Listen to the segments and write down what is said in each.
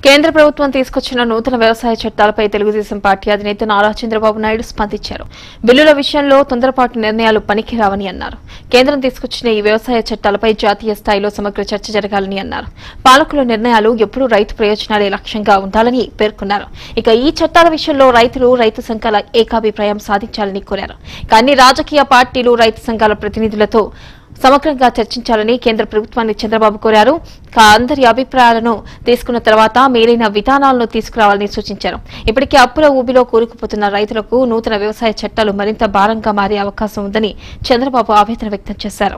కేంద్ర ప్రభుత్వం తీసుకొచ్చిన నూతన వ్యవసాయ చట్టాలపై తెలుగుదేశం పార్టీ అధినేత నారా చంద్రబాబు నాయుడు స్పందించారు బిల్లుల విషయంలో తొందరపాటు నిర్ణయాలు పనికిరావని అన్నారు కేంద్రం తీసుకొచ్చిన ఈ వ్యవసాయ చట్టాలపై జాతీయ స్థాయిలో సమగ్ర చర్చ జరగాలని అన్నారు పాలకుల నిర్ణయాలు ఎప్పుడూ రైతు ప్రయోజనాలే లక్ష్యంగా ఉండాలని పేర్కొన్నారు ఇక ఈ చట్టాల విషయంలో రైతులు రైతు సంఘాల ఏకాభిప్రాయం సాధించాలని కోరారు ఇక అన్ని రాజకీయ పార్టీలు రైతు సంఘాల ప్రతినిధులతో సమగ్రంగా చర్చించాలని కేంద్ర ప్రభుత్వాన్ని చంద్రబాబు కోరారు ఇక అందరి అభిప్రాయాలను తీసుకున్న తర్వాత మేలైన విధానాలను తీసుకురావాలని సూచించారు ఇప్పటికే అప్పుల ఊబిలో కూరుకుపోతున్న రైతులకు నూతన వ్యవసాయ చట్టాలు మరింత భారంగా మారే అవకాశం ఉందని చంద్రబాబు ఆవేదన వ్యక్తం చేశారు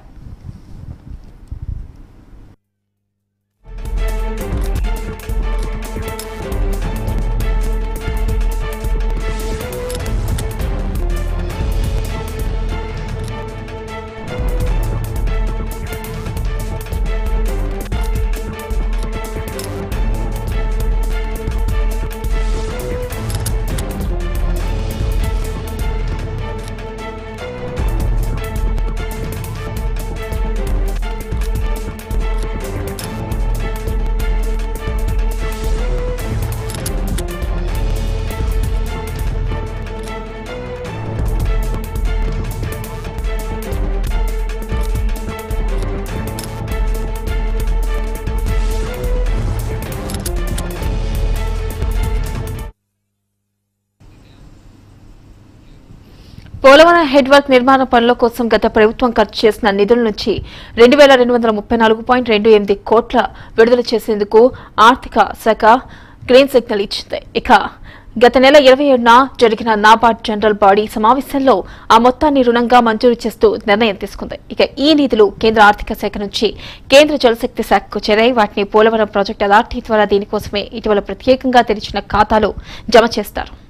పోలవరం హెడ్ వర్క్ నిర్మాణ పనుల కోసం గత ప్రభుత్వం ఖర్చు చేసిన నిధుల నుంచి రెండు వేల రెండు వందల ముప్పై నాలుగు పాయింట్ రెండు ఎనిమిది కోట్ల విడుదల చేసేందుకు ఆర్థిక శాఖ గ్రీన్ సిగ్నల్ ఇచ్చింది ఇక గత నెల ఇరవై ఏడున జరిగిన నాబార్డ్ జనరల్ బాడీ సమావేశంలో ఆ మొత్తాన్ని రుణంగా మంజూరు చేస్తూ నిర్ణయం తీసుకుంది ఇక ఈ నిధులు కేంద్ర ఆర్థిక శాఖ నుంచి కేంద్ర జలశక్తి శాఖకు చేరాయి వాటిని పోలవరం ప్రాజెక్టు అథారిటీ ద్వారా దీనికోసమే ఇటీవల ప్రత్యేకంగా తెరిచిన ఖాతాలో జమ చేస్తారు